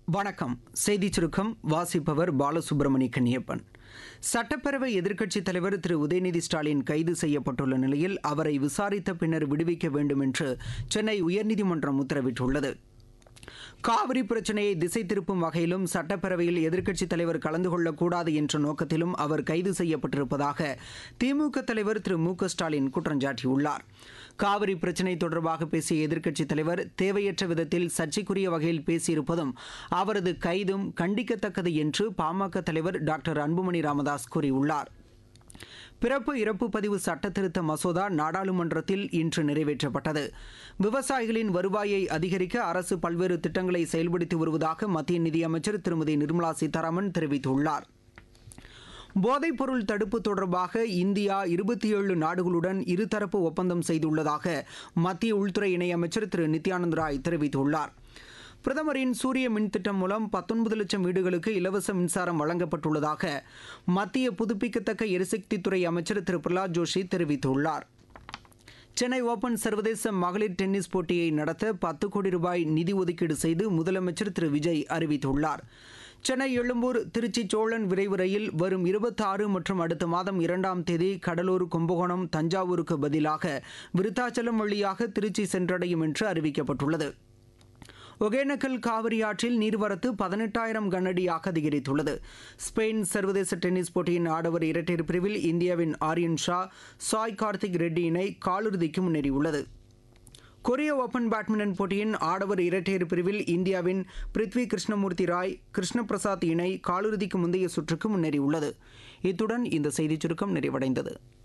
வணக்கம் செய்திச் சுருக்கம் வாசிப்பவர் பாலசுப்ரமணி கன்னியப்பன் சட்டப்பேரவை எதிர்க்கட்சித் தலைவர் திரு உதயநிதி ஸ்டாலின் கைது செய்யப்பட்டுள்ள நிலையில் அவரை விசாரித்த பின்னர் விடுவிக்க வேண்டும் என்று சென்னை உயர்நீதிமன்றம் உத்தரவிட்டுள்ளது காவிரி பிரச்சனையை திசை திருப்பும் வகையிலும் சட்டப்பேரவையில் எதிர்க்கட்சித் தலைவர் கலந்து கொள்ளக்கூடாது என்ற நோக்கத்திலும் அவர் கைது செய்யப்பட்டிருப்பதாக திமுக தலைவர் திரு மு க ஸ்டாலின் குற்றம் சாட்டியுள்ளார் காவிரி பிரச்சினை தொடர்பாக பேசிய எதிர்க்கட்சித் தலைவர் தேவையற்ற விதத்தில் சர்ச்சைக்குரிய வகையில் பேசியிருப்பதும் அவரது கைதும் கண்டிக்கத்தக்கது என்று பாமக தலைவர் டாக்டர் அன்புமணி ராமதாஸ் கூறியுள்ளார் பிறப்பு இறப்பு பதிவு சட்டத்திருத்த மசோதா நாடாளுமன்றத்தில் இன்று நிறைவேற்றப்பட்டது விவசாயிகளின் வருவாயை அதிகரிக்க அரசு பல்வேறு திட்டங்களை செயல்படுத்தி வருவதாக மத்திய நிதியமைச்சர் திருமதி நிர்மலா சீதாராமன் தெரிவித்துள்ளார் போதைப்பொருள் தடுப்பு தொடர்பாக இந்தியா இருபத்தி ஏழு நாடுகளுடன் இருதரப்பு ஒப்பந்தம் செய்துள்ளதாக மத்திய உள்துறை இணையமைச்சர் திரு நித்யானந்த் ராய் தெரிவித்துள்ளார் பிரதமரின் சூரிய மின் திட்டம் மூலம் பத்தொன்பது லட்சம் வீடுகளுக்கு இலவச மின்சாரம் வழங்கப்பட்டுள்ளதாக மத்திய புதுப்பிக்கத்தக்க எரிசக்தித்துறை அமைச்சர் திரு பிரகலாத் ஜோஷி தெரிவித்துள்ளார் சென்னை ஓபன் சர்வதேச மகளிர் டென்னிஸ் போட்டியை நடத்த பத்து கோடி ரூபாய் நிதி ஒதுக்கீடு செய்து முதலமைச்சர் திரு விஜய் அறிவித்துள்ளார் சென்னை எழும்பூர் திருச்சி சோழன் விரைவு ரயில் வரும் இருபத்தாறு மற்றும் அடுத்த மாதம் இரண்டாம் தேதி கடலூர் கும்பகோணம் தஞ்சாவூருக்கு பதிலாக விருத்தாச்சலம் வழியாக திருச்சி சென்றடையும் என்று அறிவிக்கப்பட்டுள்ளது ஒகேனக்கல் காவிரி ஆற்றில் நீர்வரத்து பதினெட்டாயிரம் கனஅடியாக அதிகரித்துள்ளது ஸ்பெயின் சர்வதேச டென்னிஸ் போட்டியின் ஆடவர் இரட்டையர் பிரிவில் இந்தியாவின் ஆரியன் ஷா சாய் கார்த்திக் ரெட்டி இணை காலிறுதிக்கு முன்னேறியுள்ளது கொரிய ஓபன் பேட்மிண்டன் போட்டியின் ஆடவர் இரட்டையர் பிரிவில் இந்தியாவின் பிருத்வி கிருஷ்ணமூர்த்தி ராய் கிருஷ்ண பிரசாத் இணை காலிறுதிக்கு முந்தைய சுற்றுக்கு முன்னேறியுள்ளது இத்துடன் இந்த செய்திச் சுருக்கம் நிறைவடைந்தது